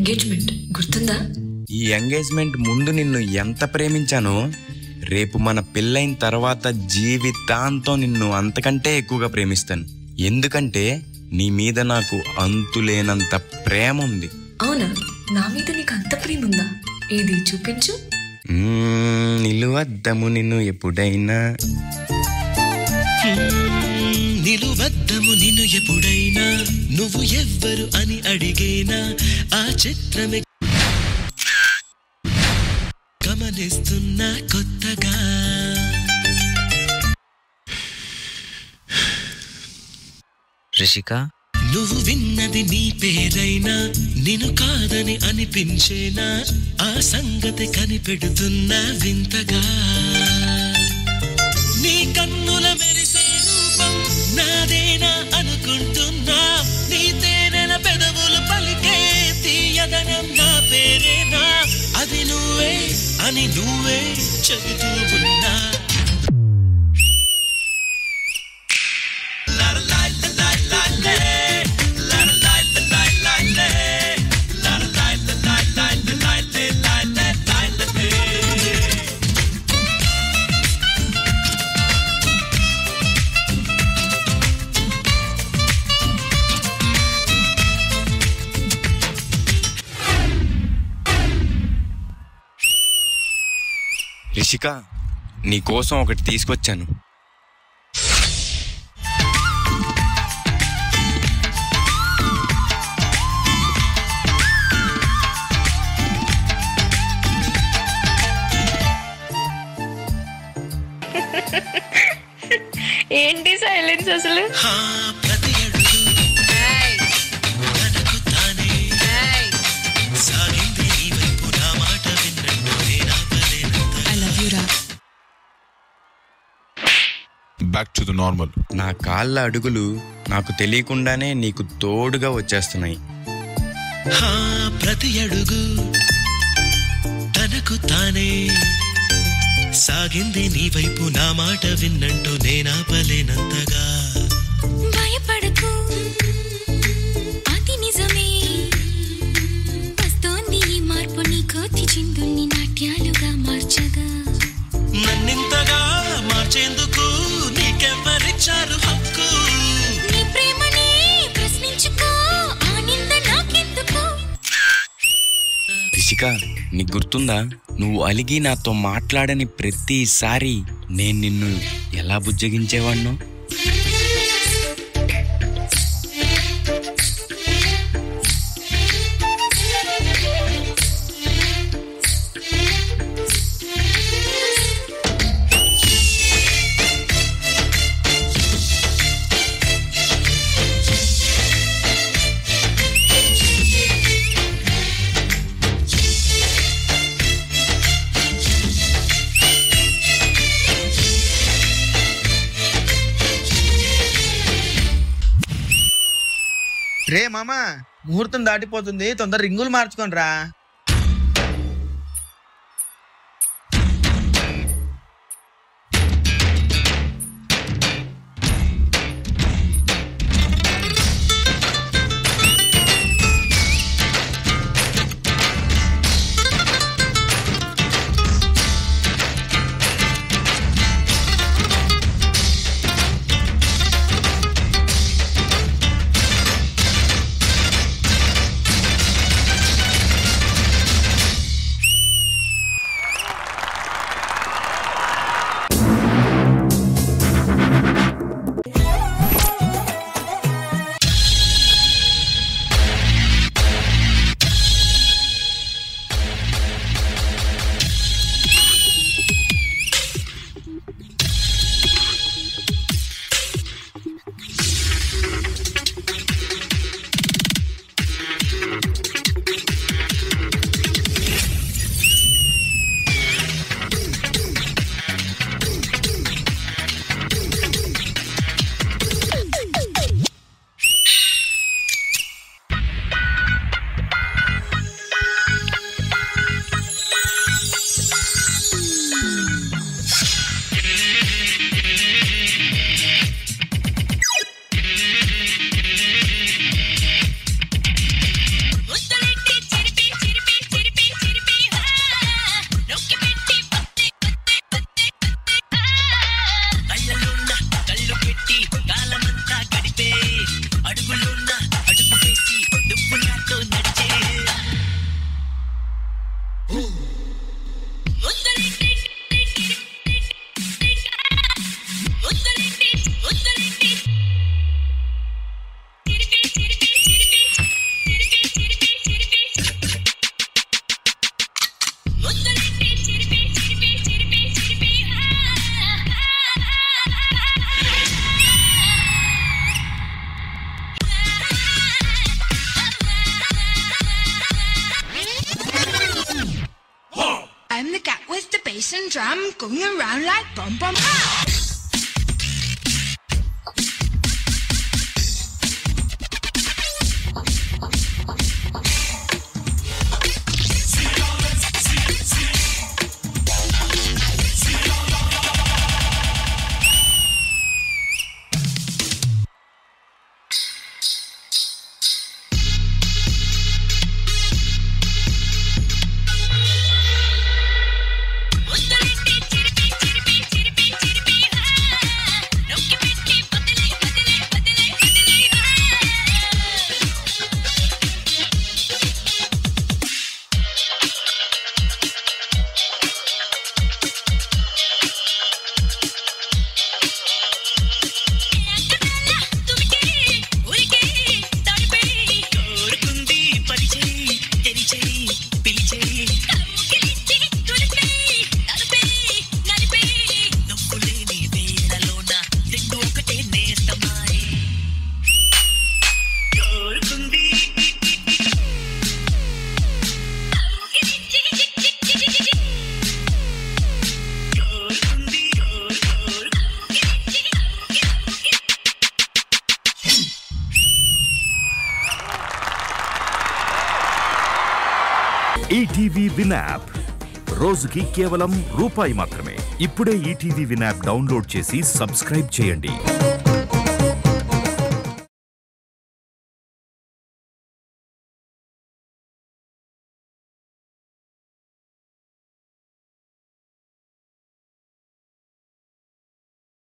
Engagement గుర్తుందా ఈ engagement ముందు నిన్ను ఎంత ప్రేమించానో రేపు మన పెళ్ళైన తర్వాత జీవితాంతం నిన్ను అంతకంటే ఎక్కువగా ప్రేమిస్తాను ఎందుకంటే నీ మీద నాకు అంతులేనంత ప్రేమ ఉంది అవునా నా మీద నీకు అంత ప్రేమ ఉందా ఏది చూపించు మ్మ్, నిలువద్దము నిన్ను ఎప్పుడైనా నిలువద్దము నిన్ను ఎప్పుడైనా నువ్వు ఎవ్వరు అని అడిగేనా ఆ చిత్రమే గమనిస్తున్నా కొత్తగా రిషిక నువ్వు విన్నది నీ పేరైనా నిన్ను కాదని అనిపించేనా ఆ సంగతి కనిపెడుతున్నా వింతగా నీ కన్నుల మెరిసే రూపం నాదేనా అనుకుంటున్నా నీ తేనెల పెదవులు పలికే తీయదనం నా పేరేనా అది నువ్వే అని నువ్వే చెబుతూ ఉన్నా రిషిక నీ కోసం ఒకటి తీసుకొచ్చాను ఏంటి సైలెన్స్ అసలు హా, ప్రతి అడుగు తనకు తానే సాగింది నీ వైపు నా మాట విన్నట్టు నేనాపలేనంత ఐ లవ్ యూ రా back to the normal. నా కాళ్ళ అడుగులు నాకు తెలియకుండానే నీకు తోడుగా వచ్చేస్తున్నాయి హా, ప్రతి అడుగు తనకు తానే సాగింది నీ వైపు నా మాట విన్నట్టు నేనాపలేనంతగా భయపడకు అది నిజమే వస్తోంది ఈ మార్పు నీ కోతి చిందుల్ని నాట్యాలుగా మార్చగా నన్నింతగా మార్చేందుకు నీకెవ్వరిచ్చారు హక్కు నీ ప్రేమని ప్రశ్నించుకో ఆ నింద నాకెందుకు రిషిక నీకు గుర్తుందా నువ్వు అలిగి నాతో మాట్లాడని ప్రతిసారి నేను నిన్ను ఎలా బుజ్జగించేవాణ్ణో రే మామ ముహూర్తం దాటిపోతుంది తొందర రింగులు మార్చుకోండి రా drum going around like bum bum pow. కోరుకుంది పరిచయి తెరిచేయి పిలిచేయి నువ్వు లేని వేళలోన రెండు ఒకటే నేస్తమాయి కోరుకుంది కోరుకుంది కోరు ఈటీవీ విన్ యాప్ రోజుకి కేవలం రూపాయి మాత్రమే ఇప్పుడే ఈటీవీ విన్ యాప్ డౌన్లోడ్ చేసి సబ్స్క్రైబ్ చేయండి